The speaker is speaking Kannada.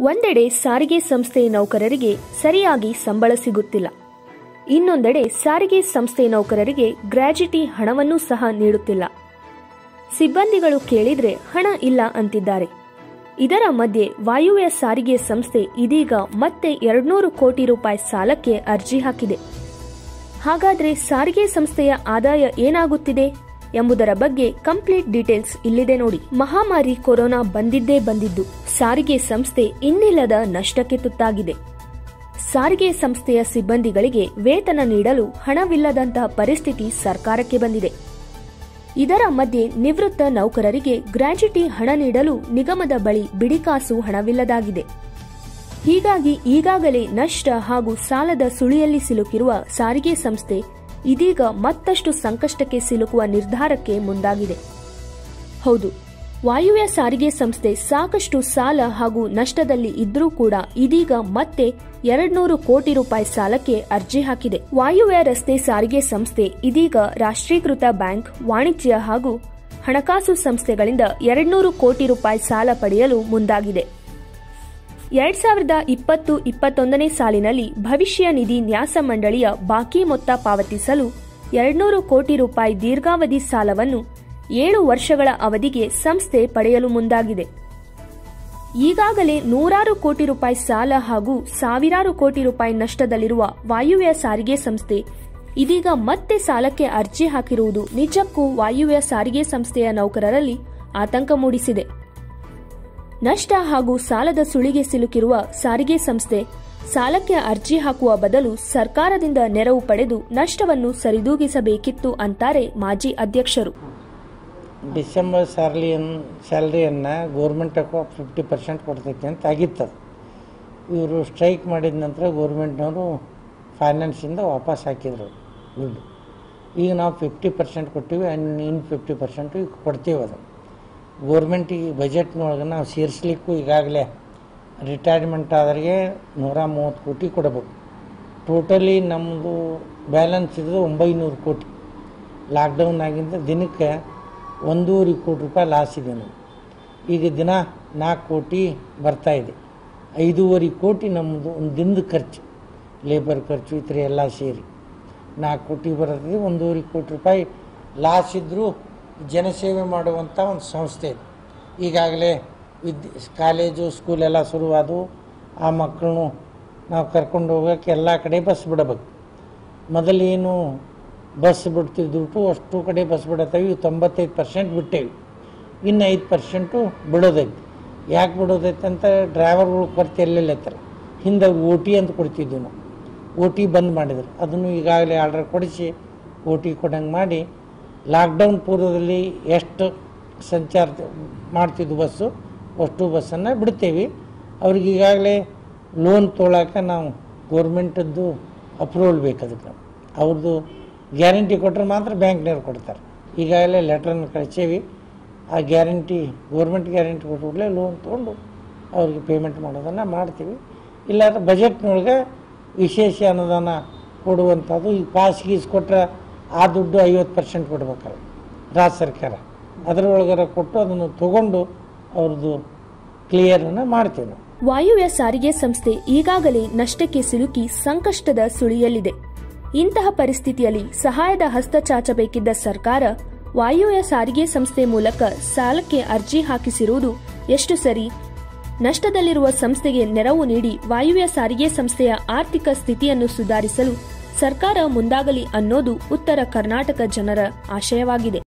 ಒಂದೆಡೆ ಸಾರಿಗೆ ಸಂಸ್ಥೆ ನೌಕರರಿಗೆ ಸರಿಯಾಗಿ ಸಂಬಳ ಸಿಗುತ್ತಿಲ್ಲ ಇನ್ನೊಂದೆಡೆ ಸಾರಿಗೆ ಸಂಸ್ಥೆ ನೌಕರರಿಗೆ ಗ್ರ್ಯಾಜುಟಿ ಹಣವನ್ನೂ ಸಹ ನೀಡುತ್ತಿಲ್ಲ ಸಿಬ್ಬಂದಿಗಳು ಕೇಳಿದ್ರೆ ಹಣ ಇಲ್ಲ ಅಂತಿದ್ದಾರೆ ಇದರ ಮಧ್ಯೆ ವಾಯುವ್ಯ ಸಾರಿಗೆ ಸಂಸ್ಥೆ ಇದೀಗ ಮತ್ತೆ ಎರಡ್ನೂರು ಕೋಟಿ ರೂಪಾಯಿ ಸಾಲಕ್ಕೆ ಅರ್ಜಿ ಹಾಕಿದೆ ಹಾಗಾದ್ರೆ ಸಾರಿಗೆ ಸಂಸ್ಥೆಯ ಆದಾಯ ಏನಾಗುತ್ತಿದೆ ಎಂಬುದರ ಬಗ್ಗೆ ಕಂಪ್ಲೀಟ್ ಡೀಟೇಲ್ಸ್ ಇಲ್ಲಿದೆ ನೋಡಿ ಮಹಾಮಾರಿ ಕೊರೋನಾ ಬಂದಿದ್ದೇ ಬಂದಿದ್ದು ಸಾರಿಗೆ ಸಂಸ್ಥೆ ಇನ್ನಿಲ್ಲದ ನಷ್ಟಕ್ಕೆ ತುತ್ತಾಗಿದೆ ಸಾರಿಗೆ ಸಂಸ್ಥೆಯ ಸಿಬ್ಬಂದಿಗಳಿಗೆ ವೇತನ ನೀಡಲು ಹಣವಿಲ್ಲದಂತಹ ಪರಿಸ್ಥಿತಿ ಸರ್ಕಾರಕ್ಕೆ ಬಂದಿದೆ ಇದರ ಮಧ್ಯೆ ನಿವೃತ್ತ ನೌಕರರಿಗೆ ಗ್ರ್ಯಾಜುಟಿ ಹಣ ನೀಡಲು ನಿಗಮದ ಬಳಿ ಬಿಡಿಕಾಸು ಹಣವಿಲ್ಲದಾಗಿದೆ ಹೀಗಾಗಿ ಈಗಾಗಲೇ ನಷ್ಟ ಹಾಗೂ ಸಾಲದ ಸುಳಿಯಲ್ಲಿ ಸಿಲುಕಿರುವ ಸಾರಿಗೆ ಸಂಸ್ಥೆ ಇದೀಗ ಮತ್ತಷ್ಟು ಸಂಕಷ್ಟಕ್ಕೆ ಸಿಲುಕುವ ನಿರ್ಧಾರಕ್ಕೆ ಮುಂದಾಗಿದೆ ಹೌದು ವಾಯುವ್ಯ ಸಾರಿಗೆ ಸಂಸ್ಥೆ ಸಾಕಷ್ಟು ಸಾಲ ಹಾಗೂ ನಷ್ಟದಲ್ಲಿ ಇದ್ರೂ ಕೂಡ ಇದೀಗ ಮತ್ತೆ ಎರಡ್ನೂರು ಕೋಟಿ ರೂಪಾಯಿ ಸಾಲಕ್ಕೆ ಅರ್ಜಿ ಹಾಕಿದೆ ವಾಯುವ್ಯ ರಸ್ತೆ ಸಾರಿಗೆ ಸಂಸ್ಥೆ ಇದೀಗ ರಾಷ್ಟ್ರೀಕೃತ ಬ್ಯಾಂಕ್ ವಾಣಿಜ್ಯ ಹಾಗೂ ಹಣಕಾಸು ಸಂಸ್ಥೆಗಳಿಂದ ಎರಡ್ನೂರು ಕೋಟಿ ರೂಪಾಯಿ ಸಾಲ ಪಡೆಯಲು ಮುಂದಾಗಿದೆ ಎರಡ್ ಸಾವಿರದ ಇಪ್ಪತ್ತು ಇಪ್ಪತ್ತೊಂದನೇ ಸಾಲಿನಲ್ಲಿ ಭವಿಷ್ಯ ನಿಧಿ ನ್ಯಾಸ ಮಂಡಳಿಯ ಬಾಕಿ ಮೊತ್ತ ಪಾವತಿಸಲು ಎರಡ್ನೂರು ಕೋಟಿ ರೂಪಾಯಿ ದೀರ್ಘಾವಧಿ ಸಾಲವನ್ನು ಏಳು ವರ್ಷಗಳ ಅವಧಿಗೆ ಸಂಸ್ಥೆ ಪಡೆಯಲು ಮುಂದಾಗಿದೆ ಈಗಾಗಲೇ ನೂರಾರು ಕೋಟಿ ರೂಪಾಯಿ ಸಾಲ ಹಾಗೂ ಸಾವಿರಾರು ಕೋಟಿ ರೂಪಾಯಿ ನಷ್ಟದಲ್ಲಿರುವ ವಾಯುವ್ಯ ಸಾರಿಗೆ ಸಂಸ್ಥೆ ಇದೀಗ ಮತ್ತೆ ಸಾಲಕ್ಕೆ ಅರ್ಜಿ ಹಾಕಿರುವುದು ನಿಜಕ್ಕೂ ವಾಯುವ್ಯ ಸಾರಿಗೆ ಸಂಸ್ಥೆಯ ನೌಕರರಲ್ಲಿ ಆತಂಕ ಮೂಡಿಸಿದೆ ನಷ್ಟ ಹಾಗೂ ಸಾಲದ ಸುಳಿಗೆ ಸಿಲುಕಿರುವ ಸಾರಿಗೆ ಸಂಸ್ಥೆ ಸಾಲಕ್ಕೆ ಅರ್ಜಿ ಹಾಕುವ ಬದಲು ಸರ್ಕಾರದಿಂದ ನೆರವು ಪಡೆದು ನಷ್ಟವನ್ನು ಸರಿದೂಗಿಸಬೇಕಿತ್ತು ಅಂತಾರೆ ಮಾಜಿ ಅಧ್ಯಕ್ಷರು ಡಿಸೆಂಬರ್ ಸ್ಯಾಲ್ರಿಯನ್ ಸ್ಯಾಲ್ರಿಯನ್ನು ಗೋರ್ಮೆಂಟ್ ಫಿಫ್ಟಿ ಪರ್ಸೆಂಟ್ ಕೊಡ್ತೈತೆ ಅಂತ ಆಗಿತ್ತು ಅದು ಇವರು ಸ್ಟ್ರೈಕ್ ಮಾಡಿದ ನಂತರ ಗೋರ್ಮೆಂಟ್ನವರು ಫೈನಾನ್ಸಿಂದ ವಾಪಸ್ ಹಾಕಿದ್ರು ದುಡ್ಡು ಈಗ ನಾವು ಫಿಫ್ಟಿ ಪರ್ಸೆಂಟ್ ಕೊಟ್ಟಿವಿ ಇನ್ನು ಫಿಫ್ಟಿ ಪರ್ಸೆಂಟು ಈಗ ಕೊಡ್ತೀವಿ ಅದು ಗೋರ್ಮೆಂಟಿಗೆ ಬಜೆಟ್ನೊಳಗೆ ನಾವು ಸೇರಿಸ್ಲಿಕ್ಕೂ ಈಗಾಗಲೇ ರಿಟೈರ್ಮೆಂಟ್ ಆದ್ರಿಗೆ ನೂರ ಮೂವತ್ತು ಕೋಟಿ ಕೊಡಬೇಕು ಟೋಟಲಿ ನಮ್ಮದು ಬ್ಯಾಲೆನ್ಸ್ ಇರೋದು ಒಂಬೈನೂರು ಕೋಟಿ ಲಾಕ್ಡೌನ್ ಆಗಿಂದ ದಿನಕ್ಕೆ ಒಂದೂವರೆ ಕೋಟಿ ರೂಪಾಯಿ ಲಾಸ್ ಇದೆ ನಾವು ಈಗ ದಿನ ನಾಲ್ಕು ಕೋಟಿ ಬರ್ತಾ ಇದೆ ಐದೂವರೆ ಕೋಟಿ ನಮ್ಮದು ಒಂದು ದಿನದ ಖರ್ಚು ಲೇಬರ್ ಖರ್ಚು ಇತರ ಎಲ್ಲ ಸೇರಿ ನಾಲ್ಕು ಕೋಟಿ ಬರ್ತದೆ ಒಂದೂವರೆ ಕೋಟಿ ರೂಪಾಯಿ ಲಾಸ್ ಇದ್ದರೂ ಜನಸೇವೆ ಮಾಡುವಂಥ ಒಂದು ಸಂಸ್ಥೆ ಇದು ಈಗಾಗಲೇ ವಿದ್ಯೆ ಕಾಲೇಜು ಸ್ಕೂಲೆಲ್ಲ ಶುರುವಾದವು ಆ ಮಕ್ಕಳನ್ನು ನಾವು ಕರ್ಕೊಂಡು ಹೋಗೋಕ್ಕೆ ಎಲ್ಲ ಕಡೆ ಬಸ್ ಬಿಡಬೇಕು ಮೊದಲೇನು ಬಸ್ ಬಿಡ್ತಿದ್ದು ಅಷ್ಟು ಕಡೆ ಬಸ್ ಬಿಡತ್ತೇವೆ ಇವು ತೊಂಬತ್ತೈದು ಪರ್ಸೆಂಟ್ ಬಿಟ್ಟೇವಿ ಇನ್ನು ಐದು ಪರ್ಸೆಂಟು ಬಿಡೋದೈತಿ ಯಾಕೆ ಬಿಡೋದೈತೆ ಅಂತ ಡ್ರೈವರ್ಗಳು ಕೊರತೆ ಎಲ್ಲೆಲ್ಲತ್ತಾರೆ ಹಿಂದೆ ಓ ಟಿ ಅಂತ ಕೊಡ್ತಿದ್ವಿ ನಾವು ಓ ಟಿ ಬಂದ್ ಮಾಡಿದ್ರು ಅದನ್ನು ಈಗಾಗಲೇ ಆರ್ಡರ್ ಕೊಡಿಸಿ ಓ ಟಿ ಕೊಡಂಗೆ ಮಾಡಿ ಲಾಕ್ಡೌನ್ ಪೂರ್ವದಲ್ಲಿ ಎಷ್ಟು ಸಂಚಾರ ಮಾಡ್ತಿದ್ವು ಬಸ್ಸು ಅಷ್ಟು ಬಸ್ಸನ್ನು ಬಿಡ್ತೇವೆ ಅವ್ರಿಗೆ ಈಗಾಗಲೇ ಲೋನ್ ತೊಗೊಳಕ್ಕೆ ನಾವು ಗೋರ್ಮೆಂಟದ್ದು ಅಪ್ರೂವಲ್ ಬೇಕು ಅದಕ್ಕೆ ನಾವು ಅವ್ರದ್ದು ಗ್ಯಾರಂಟಿ ಕೊಟ್ಟರೆ ಮಾತ್ರ ಬ್ಯಾಂಕ್ನವ್ರು ಕೊಡ್ತಾರೆ ಈಗಾಗಲೇ ಲೆಟ್ರನ್ನು ಕಳಿಸೇವಿ ಆ ಗ್ಯಾರಂಟಿ ಗೋರ್ಮೆಂಟ್ ಗ್ಯಾರಂಟಿ ಕೊಟ್ಟುಬಿಡ್ಲೆ ಲೋನ್ ತೊಗೊಂಡು ಅವ್ರಿಗೆ ಪೇಮೆಂಟ್ ಮಾಡೋದನ್ನು ಮಾಡ್ತೀವಿ ಇಲ್ಲಾಂದ್ರೆ ಬಜೆಟ್ನೊಳಗೆ ವಿಶೇಷ ಅನುದಾನ ಕೊಡುವಂಥದ್ದು ಈ ಪಾಸ್ ಗೀಸ್ ಕೊಟ್ಟರೆ ಆ ದುಡ್ಡು ಐವತ್ತು ಪರ್ಸೆಂಟ್ ಕೊಡ್ಬೇಕಲ್ಲ ರಾಜ್ಯ ಸರ್ಕಾರ ಅದರೊಳಗರ ಕೊಟ್ಟು ಅದನ್ನು ತಗೊಂಡು ಅವ್ರದ್ದು ಕ್ಲಿಯರನ್ನು ಮಾಡ್ತೀವಿ ನಾವು ವಾಯುವ್ಯ ಸಾರಿಗೆ ಸಂಸ್ಥೆ ಈಗಾಗಲೇ ನಷ್ಟಕ್ಕೆ ಸಿಲುಕಿ ಸಂಕಷ್ಟದ ಸುಳಿಯಲ್ಲಿದೆ ಇಂತಹ ಪರಿಸ್ಥಿತಿಯಲ್ಲಿ ಸಹಾಯದ ಹಸ್ತ ಚಾಚಬೇಕಿದ್ದ ಸರ್ಕಾರ ವಾಯುವ್ಯ ಸಾರಿಗೆ ಸಂಸ್ಥೆ ಮೂಲಕ ಸಾಲಕ್ಕೆ ಅರ್ಜಿ ಹಾಕಿಸಿರುವುದು ಎಷ್ಟು ಸರಿ ನಷ್ಟದಲ್ಲಿರುವ ಸಂಸ್ಥೆಗೆ ನೆರವು ನೀಡಿ ವಾಯುವ್ಯ ಸಾರಿಗೆ ಸಂಸ್ಥೆಯ ಆರ್ಥಿಕ ಸ್ಥಿತಿಯನ್ನು ಸುಧಾರಿಸಲು ಸರ್ಕಾರ ಮುಂದಾಗಲಿ ಅನ್ನೋದು ಉತ್ತರ ಕರ್ನಾಟಕ ಜನರ ಆಶಯವಾಗಿದೆ